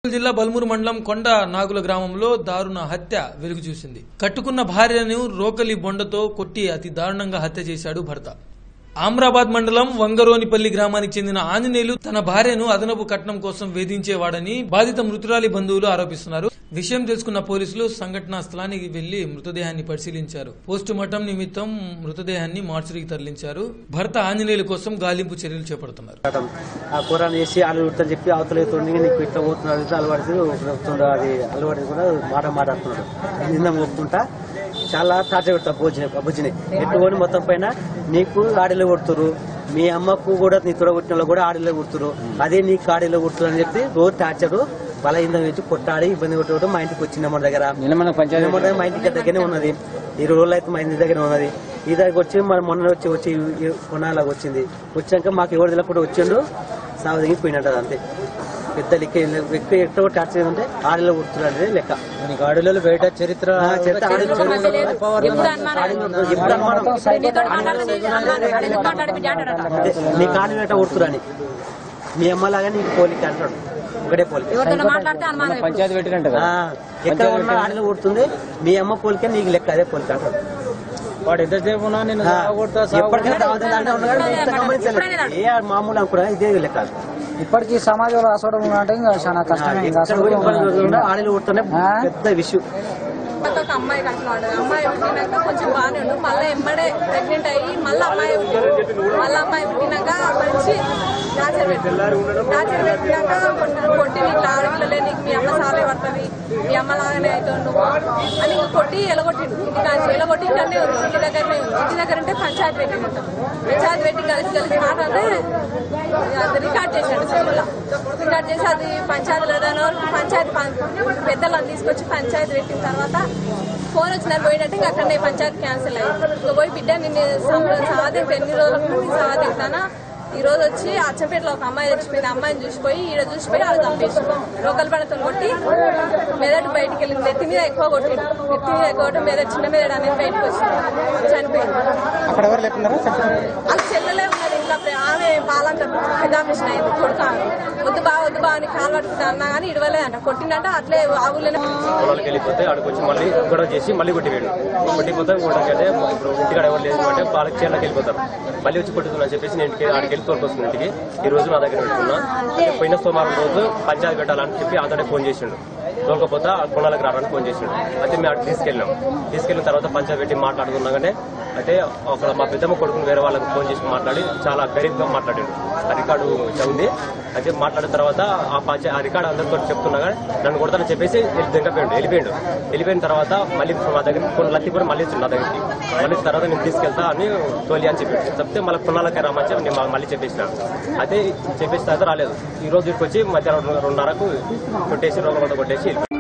జిల్లా బల్మూరు మండలం కొండ నాగుల గ్రామంలో దారుణ హత్య వెలుగు చూసింది కట్టుకున్న భార్యను రోకలి బొండతో కొట్టి అతి దారుణంగా హత్య చేశాడు భర్త ఆమ్రాబాద్ మండలం వంగరోనిపల్లి గ్రామానికి చెందిన ఆంజనేయులు తన భార్యను అదనపు కట్నం కోసం వేధించేవాడని బాధిత మృతురాలి బంధువులు ఆరోపిస్తున్నారు విషయం తెలుసుకున్న పోలీసులు సంఘటనా స్థలానికి వెళ్లి మృతదేహాన్ని పరిశీలించారు పోస్టు మార్టం నిమిత్తం మృతదేహాన్ని మార్చురికి తరలించారు భర్త ఆంజనేయుల కోసం గాలింపు చర్యలు చేపడుతున్నారు ఆ కూరని వేసి అల్లు ఉడతని చెప్పి అవతల తోండి నీకు ఇట్లా పోతున్నాడు ఇట్లా అలవాడితే చెప్తుండ అది అలవాడి కూడా మాట మాట్లాడుతున్నాడు నిన్న మొక్కుతుంటా చాలా టార్చర్ పెడతా భోజనం భోజనం ఎట్టుకొని మొత్తం పైన నీకు ఆడిలో కొడుతురు మీ అమ్మకు కూడా నీ తొడ కొట్టిన వాళ్ళు కూడా ఆడిలో కొడుతురు అదే నీకు ఆడిలో కొడుతురు అని చెప్పి రోజు టార్చర్ బలహీనం వేసి కొట్టాడి ఇబ్బంది కొట్టడం మా ఇంటికి వచ్చింది మన దగ్గర నిన్న మన పంచాయతీ మా ఇంటికి దగ్గరనే ఉన్నది ఈ రోజులు అయితే మా ఇంటి దగ్గర ఉన్నది ఈ దగ్గర వచ్చి మన మొన్న వచ్చి వచ్చి ఈ కొనాలకు వచ్చింది వచ్చాక మాకు ఎవరు తెలియకుండా వచ్చిండు సాగు దిగి పోయినట్టు అంతే పెద్ద లెక్క ఏం లేదు. ఎక్కువ ఎక్కువ టార్చర్ ఏంటంటే ఆడలో కొడుతున్నాడు అనేది లెక్క ఆడలో బయట చరిత్ర ఆ, చరిత్ర ఆడలో ఎప్పుడు అనుమానం ఎప్పుడు అనుమానం నీతో మాట్లాడితే ఎందుకు మాట్లాడి అంటాడట అంటే నీ కాళ్ళు ఎట్ట కొడుతురని మీ అమ్మలాగా నీకు పోలిక అంటాడు ఒకటే పోలిక ఎవరితో మాట్లాడితే అనుమానం ఎప్పుడు. పంచాయతీ పెట్టినట్టు ఆ, ఎక్కడ ఉన్నా ఆడలో కొడుతుంది మీ అమ్మ పోలిక నీకు లెక్క అదే పోలిక అంటాడు వాడు ఎంతసేపు ఉన్నా నేను ఆ, కొడతా ఎప్పటికైనా దావత్ అంటే ఉన్నాడు, ఇంత గమనించలేదు. ఏ మామూలు అనుకున్నా ఇదే లెక్క ఇప్పటికీ సమాజంలో అసలు అంటే ఇంకా చాలా కష్టమే ఇంకా ఎక్కడ అసలు కూడా ఇబ్బంది జరుగుతుందో ఆడలో కొడుతున్నా ఆ? పెద్ద విషయం ఒక అమ్మాయి కట్టినాడు అమ్మాయి పుట్టినాక కొంచెం బాగానే ఉండు మళ్ళీ ఎమ్మడే ప్రెగ్నెంట్ అయ్యి మళ్ళీ అమ్మాయి పుట్టింది మళ్ళీ అమ్మాయి పుట్టినాక మంచి టార్చర్ పెట్టింది టార్చర్ పెట్టినాక కొట్టి కొట్టి నీకు ఆడపిల్లలే నీకు మీ అమ్మ సాలే పడుతుంది మీ అమ్మ లాగానే అవుతావు నువ్వు అని ఇంక కొట్టి ఎలగొట్టిండు ఇంటి కాంచి ఎలగొట్టి ఇక్కడనే ఉంది ఇంటి దగ్గరనే ఉంది ఇంటి దగ్గర ఉంటే పంచాయతీ పెట్టి మొత్తం పంచాయతీ పెట్టి కలిసి కలిసి మాట్లాడితే అది రికార్డ్ చేశాడు సెల్లులో రికార్డ్ చేసి అది పంచాయతీలో దాని వరకు పంచాయతీ పం- పెద్దలను తీసుకొచ్చి పంచాయతీ పెట్టిన తర్వాత ఫోన్ వచ్చిన పోయినట్టు ఇంకా అక్కడనే పంచాయతీ క్యాన్సిల్ అయ్యింది ఇంకా పోయి బిడ్డ నిన్ను సాధింపు ఎన్ని రోజులకు నేను సాధిస్తానా ఈ రోజు వచ్చి అచ్చంపేటలో ఒక అమ్మాయి చచ్చిపోయింది అమ్మాయిని చూసిపోయి ఈడ చూసిపోయి ఆడ చంపేసి రోకల్ పడతో కొట్టి మెదడు బయటికి వెళ్ళింది నెత్తి మీద ఎక్కువ కొట్టిండు నెత్తి మీద ఎక్కువ కొట్టి మెదడు చిన్న మెదడు అనేది బయటకు వచ్చింది చనిపోయింది అక్కడ ఎవరు లేకున్నారా అది చెల్లెలే ఉన్నది ఇంట్లో ప్రే- ఆమె పాలంట పెద్ద మిషన్ అయింది కొడుకు ఆమె. వద్దు బా వద్దు బా అని కాలు పట్టుకుంటా అన్నా కానీ ఇడవలే అంట కొట్టిందంట అట్లే ఆ ఊళ్ళోనే పొలాలకు వెళ్ళిపోతే ఆడికి వచ్చి మళ్ళీ గొడవ చేసి మళ్ళీ కొట్టివేడు కొట్టిపోతే కొట్టకంటే ఇప్పుడు ఇంటికాడ ఎవరు లేదు అంటే వాళ్ళకి చేళ్ళకి వెళ్ళిపోతారు మళ్ళీ వచ్చి కొట్టుతున్నా చెప్పేసి నేను ఇంటికి ఆడికి వెళ్ళి తోలుకొస్తున్నా ఇంటికి ఈ రోజు నా దగ్గర పెట్టుకున్నా పోయిన సోమవారం రోజు పంచాయతీ పెట్టాలని చెప్పి అతడే ఫోన్ చేసిండు తోలకపోతే ఆ కొనాలకు రావడానికి ఫోన్ చేసిండు అయితే మేము అక్కడికి తీసుకెళ్ళినాం తీసుకెళ్ళిన తర్వాత పంచాయతీ పెట్టి మాట్లాడుకున్నాగానే అయితే అక్కడ మా పెద్దమ్మ కొడుకుని వేరే వాళ్ళకి ఫోన్ చేసి మాట్లాడి చాలా గరీబ్గా మాట్లాడాడు ఆ రికార్డు ఉంది అయితే మాట్లాడిన తర్వాత ఆ పంచాయ ఆ రికార్డు అందరితో చెప్తున్నా కానీ నన్ను కొడతానని చెప్పేసి వెళ్ళి దిగపోయాడు వెళ్ళిపోయాడు వెళ్ళిపోయిన తర్వాత మళ్ళీ మా దగ్గర కొన్ని లత్తి కూడా మళ్ళీ వచ్చింది నా దగ్గరికి మళ్ళీ వచ్చిన తర్వాత నేను తీసుకెళ్తా అని తోలి అని చెప్పి చెప్తే మళ్ళీ పున్నాలకి రమ్మని చెప్పి నేను మళ్ళీ చెప్పేసిన అయితే చెప్పేసిన తర్వాత రాలేదు ఈ రోజు ఇక్కడికి వచ్చి మధ్యాహ్నం రెండున్నరకు కొట్టేసి రోగ కొట్టేసి వెళ్ళిపోయాడు.